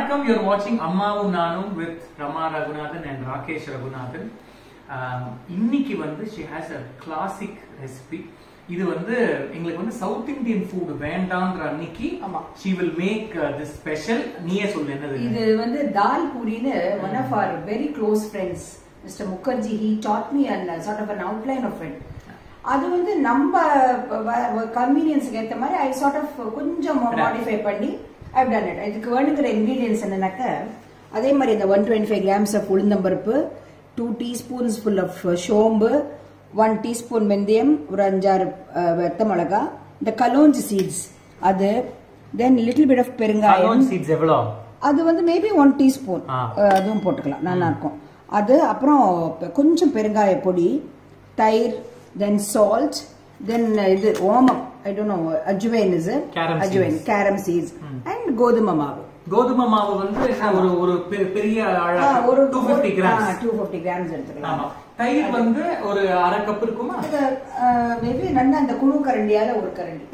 வணக்கம் யூர் வாட்சிங் அம்மாவும் நானும் வித் ரமா ரகுநாதன் அண்ட் ராகேஷ் ரகுநாதன் ஆம், இன்னைக்கு வந்து she has a classic recipe இது வந்து எங்களுக்கு வந்து சவுத் இந்தியன் ஃபுட் வேண்டான்ற அன்னைக்கு ஆமா. She will make this special நீயே சொல்லு என்னது இது வந்து தால் பூரின்னு one of our very close friends mister Mukherjee he taught me and sort of an outline of it அது வந்து நம்ம கன்வீனியன்ஸுக்கு ஏற்ற மாதிரி ஐ சார்ட் ஆஃப் கொஞ்சம் மாடிஃபை பண்ணி ஐ டன் இட் இதுக்கு வேணுங்கிற இன்கிரீடியன்ஸ் என்னன்னாக்க அதே மாதிரி இந்த one twenty five grams of உளுந்தம்பருப்பு டூ டீஸ்பூன்ஸ் ஃபுல் ஆஃப் சோம்பு ஒன் டீஸ்பூன் வெந்தயம் ஒரு அஞ்சாறு அஹ், வெத்த மிளகா இந்த கலோஞ்சி சீட்ஸ் அது தென் லிட்டில் பிட் ஆஃப் பெருங்காயம் சீட்ஸ் எவ்வளோ அது வந்து மேபி ஒன் டீஸ்பூன் ஆ. அதுவும் போட்டுக்கலாம் நல்லா இருக்கும் அது அப்புறம் பெ- கொஞ்சம் பெருங்காய பொடி தயிர் தென் சால்ட் தென் இது ஓமம் I don't know ajwain is Carom ajwain seeds. Carom seeds and கோதுமை மாவு கோதுமை மாவு வந்து என்ன ஒரு ஒரு பெ- பெரிய ஆ, ஒரு two fifty grams two fifty grams எடுத்துக்கலாம் ஆமா தயிர் வந்து ஒரு அரை கப் இருக்குமா அது மேபி நல்லா அந்த குழு கரண்டியால ஒரு கரண்டி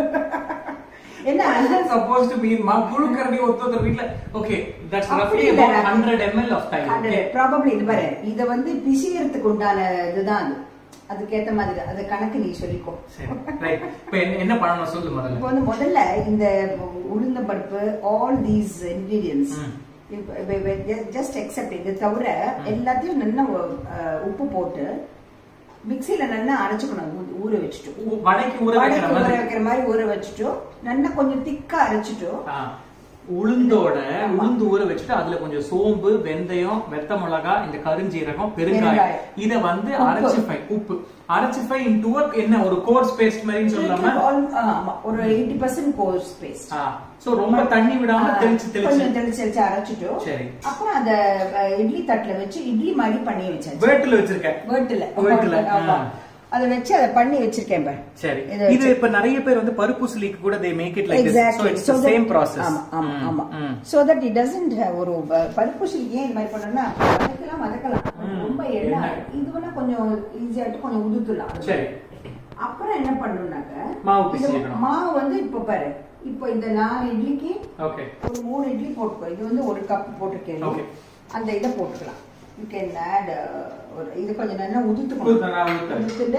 என்ன சப்போஸ் டு மீன் மா புழு கரண்டி ஒருத்தர் வீட்ல ஓகே தட்ஸ் அப்படி ரஃப்லி இல்ல. அபௌட் 100 ml ஆஃப் தயிர் okay? ப்ராபப்ளி இது பாரு இத வந்து பிசியறதுக்கு உண்டான இதுதான் அது அதுக்கேத்த மாதிரி அது கணக்கு நீ சொல்லிக்கோ சரி ரைட் இப்போ என்ன என்ன பண்ணணும் சொல்லு இப்போ முதல்ல வந்து முதல்ல இந்த உளுந்த பருப்பு ஆல் தீஸ் இன்கிரீடியன்ஸ் ம். ஜஸ்ட் எக்ஸப்ட் இது தவிர எல்லாத்தையும் நல்லா அஹ், உப்பு போட்டு மிக்ஸில நல்லா அரைச்சுக்கணும் ஊ- ஊற வச்சுட்டு ஊ- வடைக்கு ஊற வைக்கிற வடைக்கு ஊற மாதிரி வைக்கிற மாதிரி ஊற வச்சுட்டு நல்லா கொஞ்சம் திக்கா அரைச்சிட்டு ஆ, உளுந்தோட உளுந்து ஊற வச்சுட்டு அதுல கொஞ்சம் சோம்பு வெந்தயம் வெத்த மிளகா இந்த கருஞ்சீரகம் பெருங்காயம் பெருங்காயம். இத வந்து உப்பு. அரைச்சிஃபை உப்பு அரைச்சிஃபை இன்டு என்ன ஒரு கோர்ஸ் பேஸ்ட் மாதிரி சொல்லாம All- ஆ, ஆமா ஒரு eighty percent coarse paste so ரொம்ப தண்ணி விடாம தெளிச்சு தெளிச்சு கொஞ்சம் தெளிச்சு தெளிச்சு அரைச்சிட்டு சரி. அப்புறம் அந்த அஹ், இட்லி தட்டுல வச்சு இட்லி மாதிரி பண்ணி வச்சாச்சு வேட்டுல வச்சிருக்கேன் வேர்ட்டுல வேட்டுல, ஆமா ஆ. அதை வச்சு அதை பண்ணி வச்சிருக்கேன் பாரு சரி இதை இது இப்ப நிறைய பேர் வந்து பருப்பு சிலிக்கு கூட they make it like this so exactly it's the same process ஆமா ஆமா ம், ஆமா ம். சோ தட் இட் டசன்ட் ஒரு ப- பருப்பு சிலி ஏன் இது மாதிரி பண்ணணும்னா வதக்கலாம் வதக்கலாம் ம், ரொம்ப எண்ணெய் எண்ணெய். இது வேணா கொஞ்சம் ஈஸியாட்டு கொஞ்சம் உதுக்கலாம் சரி அப்புறம் என்ன பண்ணணும்னாக்க மாவு இது பிசையணும். மாவு வந்து இப்போ பாரு இப்போ இந்த நாலு இட்லிக்கு ஓகே ஒரு மூணு இட்லி போட்டுக்கோ இது வந்து ஒரு கப் போட்டிருக்கேன் Okay. அந்த இதை போட்டுக்கலாம் யூ கேன் ஆட் ஒரு இது கொஞ்சம் நல்லா உதுத்து, நான் உதுத்துக்கணும் உதுத்துறேன். உதுத்துட்டு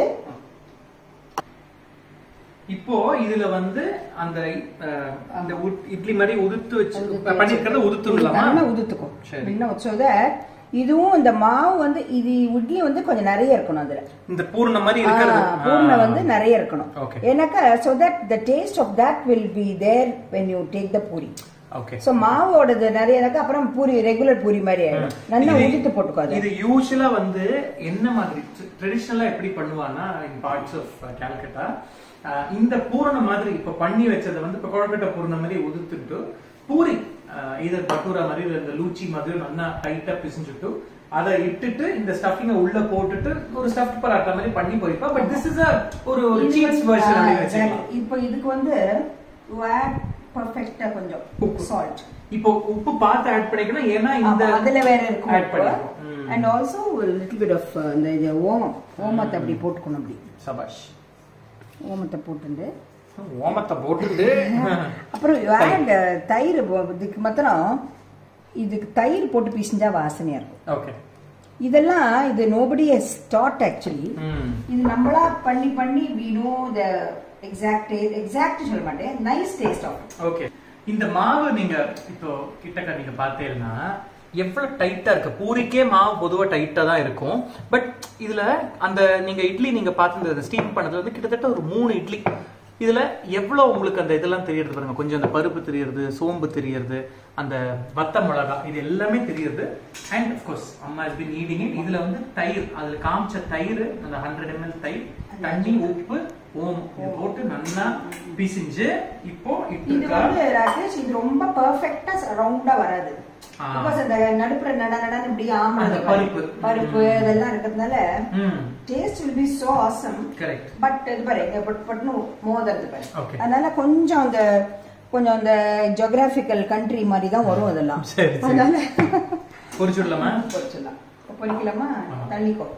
இப்போ இதுல வந்து அந்த அஹ், அந்த உத்- இட்லி மாதிரி உதுத்து வச்சு உதுத்து பண்ணிருக்கிறத உதுத்துடலாமா நல்லா உதுத்துக்கும் சரி. இன்னும் so that இதுவும் இந்த மாவு வந்து இது இட்லி வந்து கொஞ்சம் நிறைய இருக்கணும் அதுல இந்த பூர்ண மாதிரி இருக்கிறது ஆ, பூர்ணம் வந்து நிறைய இருக்கணும் Okay. ஏன்னாக்கா so that the taste of that will be there when you take the puri okay so மாவோடது நிறைய இருக்கு அப்புறம் பூரி ரெகுலர் பூரி மாதிரி ஆயிடும் நல்லா இது- உதித்து போட்டுக்கோ அதை இது யூஸ்வலா வந்து என்ன மாதிரி ட்ரெடிஷனலா எப்படி பண்ணுவான்னா இன் பார்ட்ஸ் ஆஃப் கால்கட்டா இந்த பூரண மாதிரி இப்ப பண்ணி வச்சதை வந்து இப்ப குழக்கட்டை பூரண மாதிரி உதுத்துட்டு பூரி இதர் பட்டூரா மாதிரி இல்ல இந்த லூச்சி மாதிரி நல்லா டைட்டா பிசிஞ்சுட்டு அதை இட்டுட்டு இந்த ஸ்டஃபிங்க உள்ள போட்டுட்டு ஒரு ஸ்டஃப் பராட்டா மாதிரி பண்ணி போயிருப்பா பட் திஸ் இஸ் ஒரு ஒரு இது சீஸ் வந்து- வெர்ஷன் ஆ, அப்படி exactly. வச்சுக்கலாம் இப்போ இதுக்கு வந்து பர்ஃபெக்டா கொஞ்சம் உப்பு. சால்ட் இப்போ உப்பு பார்த்து ஆட் பண்ணிக்கணும் ஏன்னா இந்த அதுல வேற இருக்கும் ஆட் பண்ணிக்கணும் அண்ட் ஆல்சோ ஒரு லிட்டில் பிட் ஆஃப் இந்த இது ஓமம் ஓமத்தை அப்படி போட்டுக்கணும் அப்படி சபாஷ் ஓமத்தை போட்டுண்டு ஓமத்தை போட்டுட்டு அப்புறம் add, uh, தயிர் போ- இதுக்கு மாத்திரம் இதுக்கு தயிர் போட்டு பிசிஞ்சா வாசனையா இருக்கும் ஓகே இதெல்லாம் இது நோபடி ஹஸ் டாட் ஆக்சுவலி ம் இது நம்மளா பண்ணி பண்ணி we know the exact exact சொல்ல மாட்டேன் நைஸ் டேஸ்ட் ஆஃப் ஓகே இந்த மாவு நீங்க இப்போ கிட்டக்க நீங்க பார்த்தீங்கன்னா எவ்வளவு டைட்டா இருக்கு பூரிக்கே மாவு பொதுவா டைட்டா தான் இருக்கும் பட் இதுல அந்த நீங்க இட்லி நீங்க பார்த்து ஸ்டீம் பண்ணதுல வந்து கிட்டத்தட்ட ஒரு மூணு இட்லி இதுல எவ்வளவு உங்களுக்கு அந்த இதெல்லாம் தெரியறது பாருங்க கொஞ்சம் அந்த பருப்பு தெரியறது சோம்பு தெரியறது அந்த வத்த மிளகா இது எல்லாமே தெரியுது அண்ட் கோர்ஸ் அம்மா இஸ் பின் ஈடிங் இட் இதுல வந்து தயிர் அதுல காமிச்ச தயிர் அந்த ஹண்ட்ரட் எம்எல் தயிர் தண்ணி உப்பு ஓம் இது போட்டு நல்லா பிசிஞ்சு இப்போ இது இட்டு வந்து ராகேஷ் இது ரொம்ப பெர்ஃபெக்ட்டா ரவுண்டா வராது ஆ. பிகாஸ் அந்த நடுப்புற நட நடன்னு இப்படி ஆமா அந்த பருப்பு. பருப்பு ம். இதெல்லாம் இருக்கிறதுனால ம் taste will be so awesome correct but இது பாரு இங்க பட் பட்னு மோதறது பாரு Okay. அதனால கொஞ்சம் அந்த கொஞ்சம் அந்த ஜியோகிராபிக்கல் கண்ட்ரி மாதிரி தான் வரும் அதெல்லாம் சரி, சரி. அதனால பொரிச்சுடலாமா பொரிச்சிடலாம் பொரிக்கலாமா ஆமா. தள்ளிக்கோ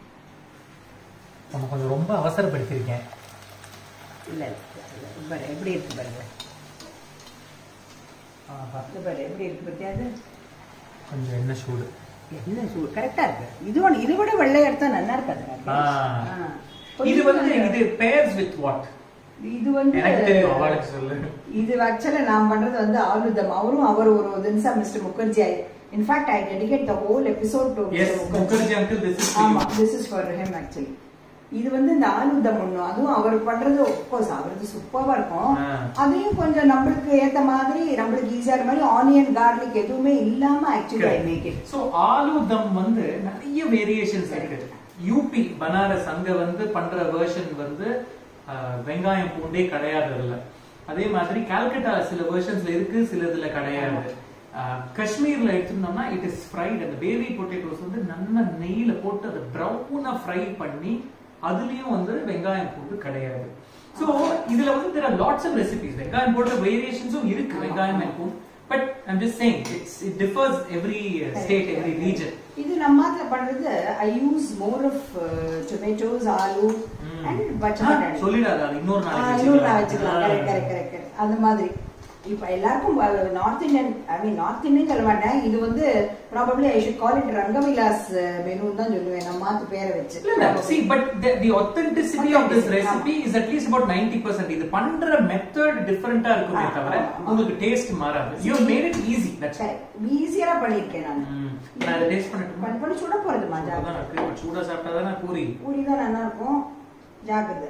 நம்ம கொஞ்சம் ரொம்ப அவசரப்படுத்திருக்கேன் இல்ல இல்ல, இல்ல பாரு எப்படி இருக்கு பாருங்க ஆஹா இது பாரு எப்படி இருக்கு பத்தியா அது கொஞ்சம் எண்ணெய் சூடு என்ன சூடு கரெக்டா இருக்கு இது ஒன்று இதை விட வெள்ளை எடுத்தா நல்லா இருக்காது ஆ. ஆ. இது வந்து இது பேர்ஸ் வித் வாட் இது வந்து எனக்கு தெரியும் அவளுக்கு சொல்லு இது ஆக்சுவலா நான் பண்றது வந்து ஆலுதம் அவரும் அவர் ஒரு தின்சா mister Mukherjee I in fact I dedicate the whole episode to S Mukherjee uncle this is ஆமா this is for him actually இது வந்து இந்த ஆலுதம் ஒண்ணு அதுவும் அவர் பண்றது கோர்ஸ் அவரது சூப்பரா இருக்கும் ஆ. அதையும் கொஞ்சம் நம்மளுக்கு ஏத்த மாதிரி நம்மளுக்கு ஈஸியா மாதிரி ஆனியன் கார்லிக் எதுவுமே இல்லாம actually I make it so aloo dum வந்து நிறைய வேரியேஷன்ஸ் இருக்கு யூபி பனாரஸ் அங்க வந்து பண்ற வெர்ஷன் வந்து அஹ், வெங்காயம் பூண்டே கிடையாது அதுல அதே மாதிரி கால்கட்டா சில வெர்ஷன்ஸ்ல இருக்கு சிலதுல கிடையாது அஹ், காஷ்மீர்ல எடுத்துட்டோம்னா இட் இஸ் ஃப்ரைட் அந்த பேபி பொட்டேட்டோஸ் வந்து நல்ல நெய்ல போட்டு அதை ப்ரௌனா ஃப்ரை பண்ணி அதுலயும் வந்து வெங்காயம் பூண்டு கிடையாது சோ இதுல வந்து there are lots of recipes வெங்காயம் போடுற வேரியேஷன்ஸும் இருக்கு வெங்காயம் and பூண்டு but I'm just saying it's it differs every state every region இது நம்ம மாத்துல பண்றது I use more of tomatoes aloo and பச்சை சொல்லிடாத அது இன்னொரு ஆ, நாளைக்கு இன்னொரு நான் வச்சுக்கலாம் வச்சுக்கலாம். கரெக்ட் கரெக்ட் கரெக்ட் கரெக்ட் அந்த மாதிரி இப்ப எல்லாருக்கும் north Indian I mean north Indian சொல்ல மாட்டேன் இது வந்து probably I should call it Rangavilas menu தான் சொல்லுவேன் நம்ம மாத்து பேரை வச்சு இல்ல, இல்ல. See, but the, the authenticity of this recipe is at least about 90%. இது பண்ற மெத்தட் டிஃபரெண்டா இருக்குமே ஆ, தவிர ஆமா, ஆமா. உங்களுக்கு டேஸ்ட் மாறாது you made it easy that's correct ஈஸியா பண்ணிருக்கேன் நான் நான் அதை டேஸ்ட் பண்ணட்டுமா பண்ணி பண்ணி சுட போறது மஜா சூடா தான் இருக்கு. சூடா சாப்பிட்டா தானே பூரி பூரி தான் நல்லா இருக்கும் ஜாக்கிரதை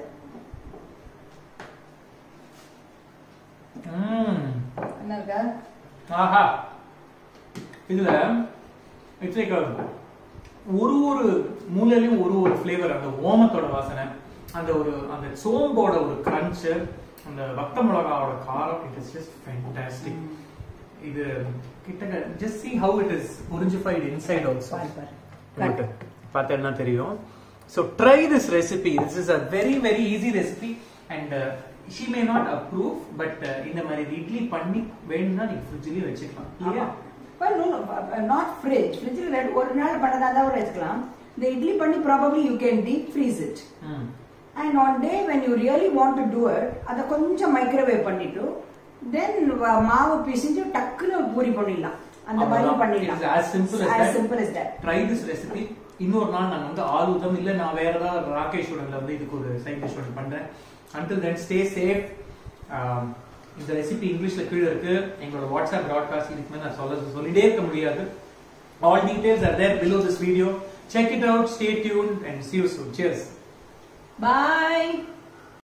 ம். என்ன இருக்கா ஆஹா இதுல இட்ஸ் லைக் ஒரு ஒரு மூலையிலயும் ஒரு ஒரு ஃப்ளேவர் அந்த ஓமத்தோட வாசனை அந்த ஒரு அந்த சோம்போட ஒரு கிரன்ச் அந்த வத்த மிளகாவோட காரம் இட் இஸ் ஜஸ்ட் ஃபேண்டாஸ்டிக் இது கிட்ட just see how it is பொரிஞ்சிஃபைட் இன்சைட் ஆல்சோ பாரு, பாரு. உங்களுக்கு பார்த்தேன்னா தெரியும் so try this recipe this is a very very easy recipe and she may not approve but இந்த மாதிரி இட்லி பண்ணி வேணும்னா நீங்க ஃப்ரிட்ஜ்லயே வச்சுக்கலாம் இல்லையா நாட் ஃப்ரிட்ஜ் ஃப்ரிட்ஜில் ஒரு நாள் பண்ணதா தான் கூட வச்சுக்கலாம் இந்த இட்லி பண்ணி probably you can deep freeze it hmm. And on day when you really want to do it அதை கொஞ்சம் மைக்ரோவேவ் பண்ணிட்டு தென் மாவு பிசிஞ்சு டக்குன்னு பூரி பண்ணிடலாம் அந்த மாதிரி அவ்வளவுதான். பண்ணிடலாம் It is as simple as as that. simple as that try this recipe இன்னொரு நாள் நான் வந்து ஆலுதம் இல்ல நான் வேற ஏதாவது ராகேஷ் உடன்ல வந்து இதுக்கு ஒரு சைட் டிஷ் ஒன்று பண்றேன் அன்டில் தென் ஸ்டே சேஃப் இந்த ரெசிபி இங்கிலீஷ்ல கீழே இருக்கு எங்களோட வாட்ஸ்அப் ப்ராட்காஸ்ட் இதுக்கு மேல நான் சொல்ல சொல்லிட்டே இருக்க முடியாது all details are there below this video check it out stay tuned and see you soon cheers bye